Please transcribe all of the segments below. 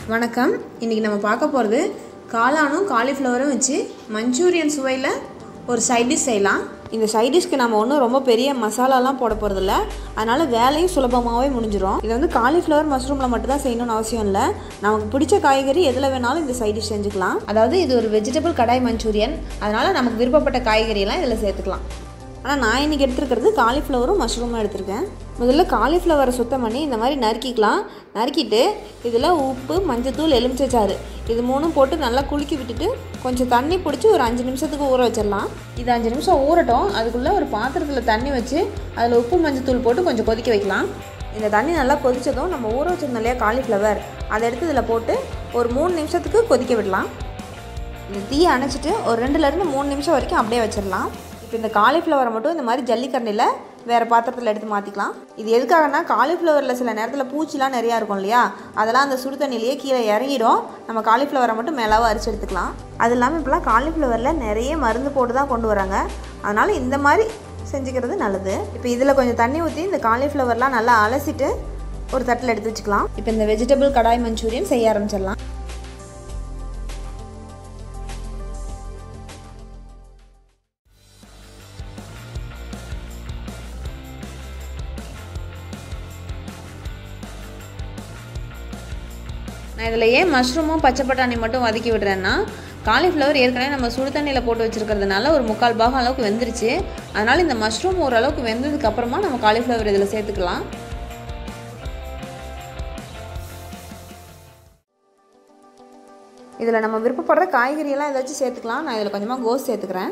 வணக்கம் இன்றைக்கி நம்ம பார்க்க போகிறது காளானும் காலிஃப்ளவரும் வச்சு மஞ்சூரியன் சுவையில் ஒரு சைட் டிஷ் செய்யலாம் இந்த சைட் டிஷ்க்கு நம்ம ஒன்றும் ரொம்ப பெரிய மசாலாலாம் போட போகிறதில்ல அதனால் வேலையும் சுலபமாகவே முடிஞ்சிடும் இது வந்து காலிஃப்ளவர் மஷ்ரூமில் மட்டும் தான் செய்யணும்னு அவசியம் இல்லை நமக்கு பிடிச்ச காய்கறி எதில் வேணாலும் இந்த சைட் டிஷ் செஞ்சுக்கலாம் அதாவது இது ஒரு வெஜிடபிள் கடாய் மஞ்சூரியன் அதனால் நமக்கு விருப்பப்பட்ட காய்கறியெல்லாம் இதில் சேர்த்துக்கலாம் ஆனால் நான் இன்றைக்கி எடுத்துருக்கிறது காலிஃப்ளவரும் மஷ்ரூமும் எடுத்திருக்கேன் முதல்ல காலிஃப்ளவரை சுத்தம் பண்ணி இந்த மாதிரி நறுக்கிக்கலாம் நறுக்கிட்டு இதில் உப்பு மஞ்சத்தூள் எலுமிச்சைச்சாறு இது மூணும் போட்டு நல்லா குலுக்கி விட்டுட்டு கொஞ்சம் தண்ணி பிடிச்சி ஒரு அஞ்சு நிமிஷத்துக்கு ஊற வச்சிடலாம் இது அஞ்சு நிமிஷம் ஊறட்டும் அதுக்குள்ளே ஒரு பாத்திரத்தில் தண்ணி வச்சு அதில் உப்பு மஞ்சத்தூள் போட்டு கொஞ்சம் கொதிக்க வைக்கலாம் இந்த தண்ணி நல்லா கொதித்ததும் நம்ம ஊற வச்சிருந்தோம் இல்லையா காலிஃப்ளவர் அதை எடுத்து இதில் போட்டு ஒரு மூணு நிமிஷத்துக்கு கொதிக்க விடலாம் இந்த தீயை அணைச்சிட்டு ஒரு ரெண்டுலேருந்து மூணு நிமிஷம் வரைக்கும் அப்படியே வச்சிடலாம் இப்போ இந்த காலிஃப்ளவரை மட்டும் இந்த மாதிரி ஜல்லிக்கரண்டியில் வேறு பாத்திரத்தில் எடுத்து மாற்றிக்கலாம் இது எதுக்காகனா காலிஃப்ளவரில் சில நேரத்தில் பூச்சிலாம் நிறையா இருக்கும் இல்லையா அதெல்லாம் அந்த சுடு தண்ணியிலேயே கீழே இறங்கிடும் நம்ம காலிஃப்ளவரை மட்டும் மேலாவை அரிச்சு எடுத்துக்கலாம் அது இல்லாமல் இப்போலாம் காலிஃப்ளவரில் நிறைய மருந்து போட்டு தான் கொண்டு வராங்க அதனால் இந்த மாதிரி செஞ்சுக்கிறது நல்லது இப்போ இதில் கொஞ்சம் தண்ணி ஊற்றி இந்த காலிஃப்ளவர்லாம் நல்லா அலசிட்டு ஒரு தட்டில் எடுத்து வச்சுக்கலாம் இப்போ இந்த வெஜிடபிள் கடாய் மஞ்சூரியன் செய்ய ஆரம்பிச்சிடலாம் நான் இதில் ஏன் மஷ்ரூமும் பச்சை பட்டாணி மட்டும் வதக்கி விடுறேன்னா காலிஃப்ளவர் ஏற்கனவே நம்ம சுடு தண்ணியில் போட்டு வச்சுருக்கிறதுனால ஒரு முக்கால் பாகம் அளவுக்கு வெந்துருச்சு அதனால் இந்த மஷ்ரூம் ஓரளவுக்கு வெந்ததுக்கு அப்புறமா நம்ம காலிஃப்ளவர் இதில் சேர்த்துக்கலாம் இதில் நம்ம விருப்பப்படுற காய்கறியெல்லாம் ஏதாச்சும் சேர்த்துக்கலாம் நான் இதில் கொஞ்சமாக கோஸ் சேர்த்துக்கிறேன்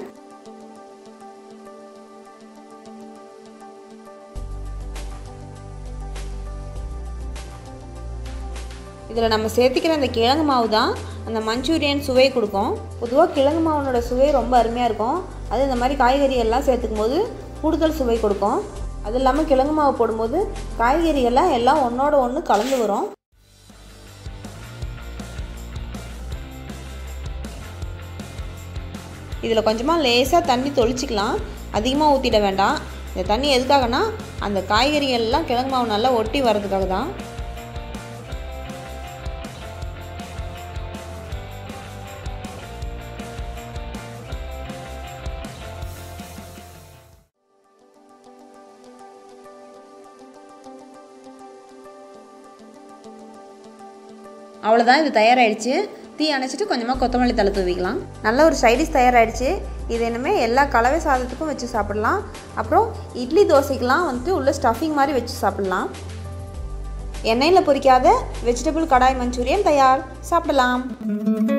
இதில் நம்ம சேர்த்திக்கிற இந்த கிழங்கு மாவு தான் அந்த மஞ்சூரியன் சுவை கொடுக்கும் பொதுவாக கிழங்கு மாவுனோட சுவை ரொம்ப அருமையாக இருக்கும் அது இந்த மாதிரி காய்கறி எல்லாம் சேர்த்துக்கும் போது கூடுதல் சுவை கொடுக்கும் அது இல்லாமல் கிழங்கு மாவு போடும்போது காய்கறிகள்லாம் எல்லாம் ஒன்றோட ஒன்று கலந்து வரும் இதில் கொஞ்சமாக லேசாக தண்ணி தொளிச்சிக்கலாம் அதிகமாக ஊற்றிட வேண்டாம் இந்த தண்ணி எதுக்காகனா அந்த காய்கறிகள் எல்லாம் கிழங்கு மாவு நல்லா ஒட்டி வர்றதுக்காக தான் அவ்வளோதான் இது தயாராகிடுச்சு தீ அணைச்சிட்டு கொஞ்சமாக கொத்தமல்லி தலை தூவிக்கலாம் நல்ல ஒரு சைடிஷ் தயாராகிடுச்சு இது இனிமேல் எல்லா கலவை சாதத்துக்கும் வச்சு சாப்பிடலாம் அப்புறம் இட்லி தோசைக்கெலாம் வந்துட்டு உள்ள ஸ்டஃபிங் மாதிரி வச்சு சாப்பிடலாம் எண்ணெயில் பொரிக்காத வெஜிடபிள் கடாய் மஞ்சூரியன் தயார் சாப்பிடலாம்